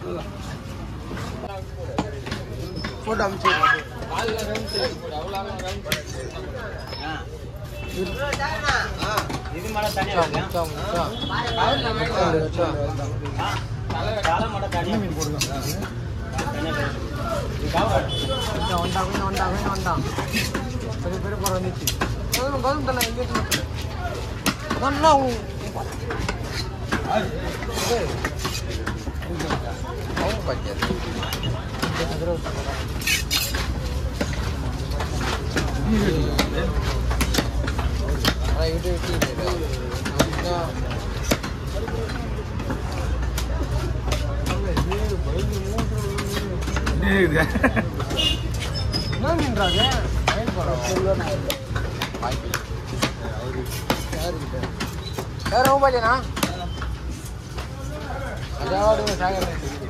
Photo அமிச்சு இது மட்டும் தனியா முச்சா முச்சா முச்சா முச்சா தலை மட்டும் தனியா மீன் போடுங்க வந்தான் வந்தான் வந்தான் வந்தான் வந்தான் பெரிய பெரிய படம் வந்துச்சு கௌதம் கௌதம் தானே எங்கே இருக்கு அதான் அவன் அவன் பஞ்சாயத்து அதான் விட்டு விட்டு என்ன நின்றாங்க வேற மொபைல்னா அதாவது சாகர்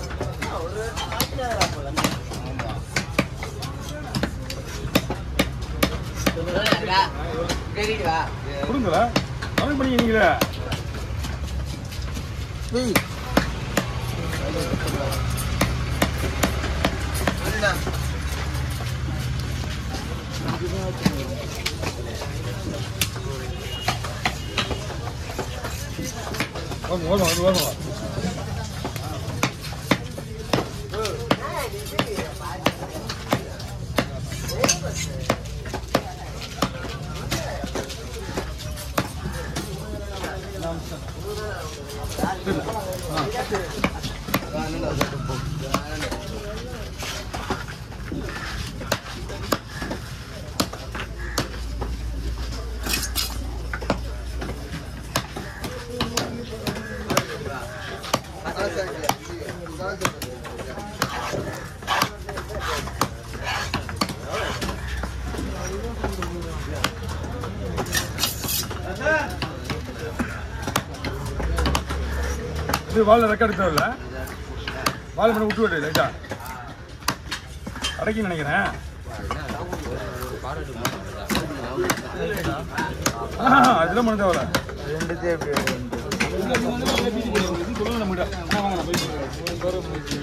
கொடுங்களா தமிழ் பண்ணிக்கிறீங்களா ஏய் வாங்க வாங்க வாங்க வாங்க இது வாழை ரெக்கார்டு தேவையில்ல வாழை பண்ணி விட்டு விடு லைட்டா அடைக்கி நினைக்கிறேன் ஆஹா, அதெல்லாம் பண்ண தேவையில்ல ரெண்டுத்தையும் எப்படி இது சொல்லுங்க நம்மகிட்ட ஆ, வாங்க நான் போய்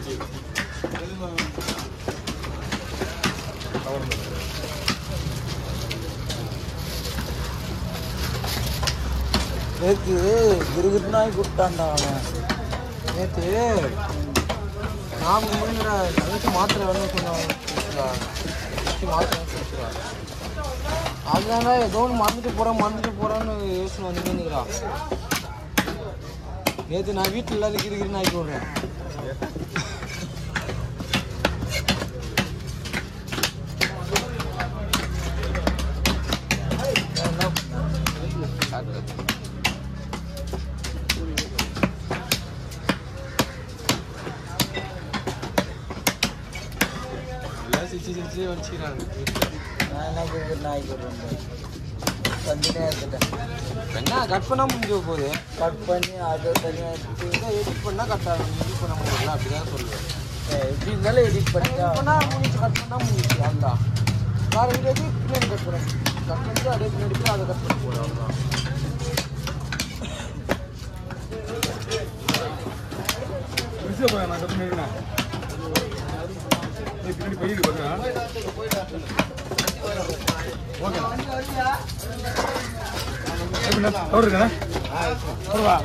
நேற்று கிருகிருநாய் கூப்பிட்டான்டா அவன் நேற்று நாம் முடிங்கிற தங்கச்சி மாத்திரை வேணும் சொன்னான் தங்கச்சி மாத்திரை கொடுத்துருவா அதுதாங்க ஏதோ ஒன்று மறந்துட்டு போகிறேன் மறந்துட்டு போகிறேன்னு யோசனை வந்து நிற்கிறான் நேற்று நான் வீட்டில் இல்லாத கிருகிருன்னு ஆக்கி விட்றேன் என்ன பண்ண? எல்லாம் சிரிச்சு சிரிச்சு வச்சுக்கிறாங்க நான் என்ன கேட்குறேன் நான் கேட்குறேன் தனியாக எடுத்துட்டேன் என்ன கட் பண்ணால் முடிஞ்ச போகுது கட் பண்ணி அதை தனியாக எடுத்து எடிட் பண்ணால் கரெக்டாக எடிட் பண்ண முடியல அப்படி தான் சொல்லுவேன் எப்படி இருந்தாலும் எடிட் பண்ணிட்டா பண்ணால் முடிஞ்சு கட் பண்ணால் முடிஞ்சு அதுதான் வேறு வீடியோக்கு பின்னாடி கட் பண்ணேன் கட் பண்ணிட்டு அதே பின்னாடி போய் அதை கட் பண்ணி போடுறேன் அவ்வளோதான் பிரிட்ஜை போய் நான் கட்டு நிற்கிறேன் பின்னாடி போயிருக்கு பாருங்க ஓகே எப்படி கவர் இருக்கா வருவா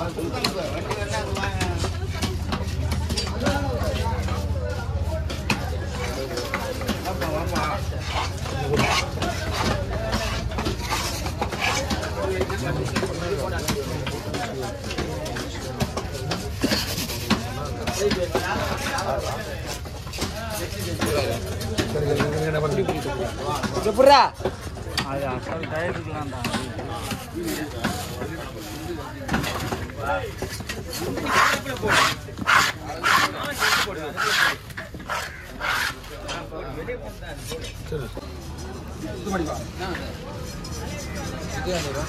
எப்படா அது அசல் டயத்துக்குலாம்டா இது பண்ணிப்பா இது அனுப்பா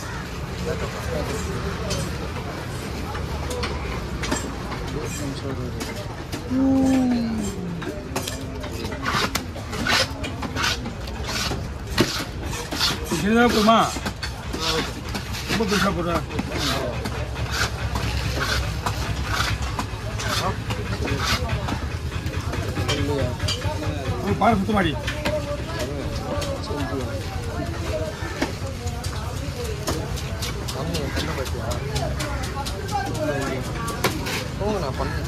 சின்னதாக போதுமா ரொம்ப பெருசாக போடுறேன் ஆ ஒரு பாறை சுத்தமாடி கம்மி பண்ண பார்த்தியா போங்க நான் பண்ணேன்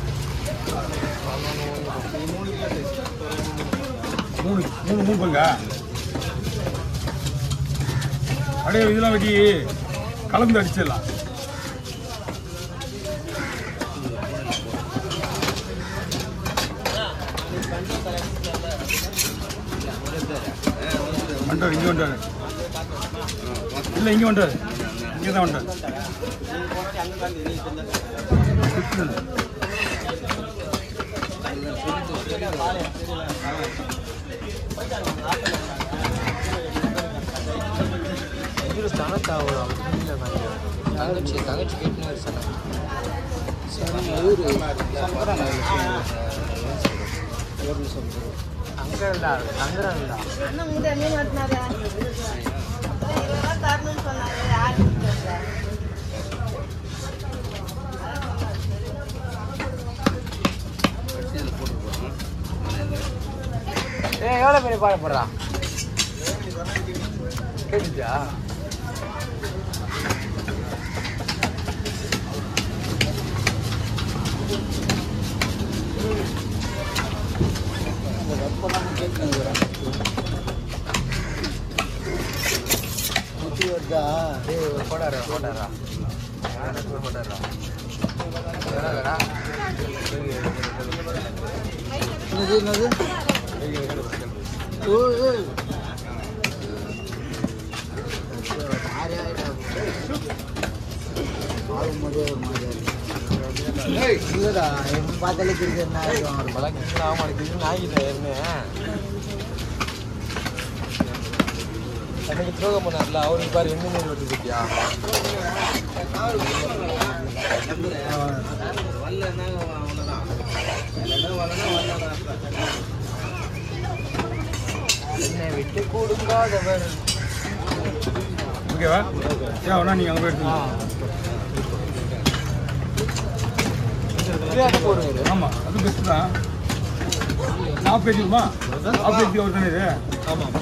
மூணு மூணு மூணு பங்கா அப்படியே இதெல்லாம் வெட்டி கலந்து அடிச்சிடலாம் வந்துட்டார் இங்கே வந்துட்டார் இல்லை இங்கே வந்துட்டார் இங்கே தான் வந்துட்டார் இதில் தனத்தாவோட இல்லை தங்கச்சி தங்கச்சி கேட்டுன்னு சொன்னேன் சரி இவரு அங்கே இல்லா தங்குறேன் இல்லா அண்ணன் உங்க மீன் வெட்டினாரு இருபது ரூபா தரணும்னு சொன்னாரு யாரு தெரியல ஏ எவ்வளோ பேர் பாட போடுறா கேட்டுச்சா ஏய், ஒரு போடாரா போடாரா எனக்கு ஒரு போடாரா என்னடா என்னது என்னது ஓ ஏய். பார்க்கும்போதே ஒரு மாதிரியா இருக்கு. இல்லடா, எப்ப பார்த்தாலே கிரிக்கெட் நான் ஆடுவான். பழக்கம் ஆக மாட்டேங்குது நாய்கிட்ட இருந்தேன் எனக்கு துரோகம் பண்ணார்ல அவருக்கு பாரு என்ன மீன் வெட்டி குட்டியா என்னை விட்டு கொடுக்காதவர் ஓகேவா ஏன் வேணா நீங்கள் அங்கே போய் எடுத்துக்கலாம் இதே அது போடுங்க ஆமாம் அது பெஸ்ட்டு தான் நாற்பது பேஜுமா நாற்பது பேஜ் ஒரு தானே இது ஆமாம்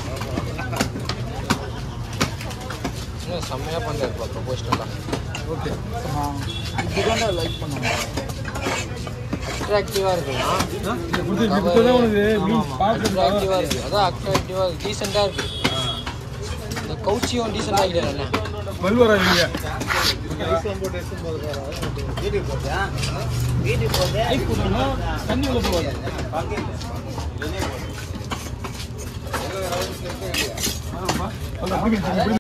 இன்னும் செம்மையாக பண்ணுறாரு ப்ரொபோஸ்டெல்லாம் ஓகே ஆ, இதுதான்டா லைக் பண்ணுவாங்க அட்ராக்டிவாக இருக்குண்ணா இதை கொடுத்து இப்படி கொடுத்தா உனக்கு மீன் அட்ராக்டிவாக பார்க்குறது இருக்கு அதான் அட்ராக்டிவாக இருக்கு டீசெண்டாக இருக்கு இந்த கவுச்சியும் டீசெண்டாக ஆகிட்டார் என்ன ஸ்மெல் வராது இல்லையா தண்ணி உள்ள போகாது ஆமாப்பா. அந்த பிடிங்க, பிடிங்க.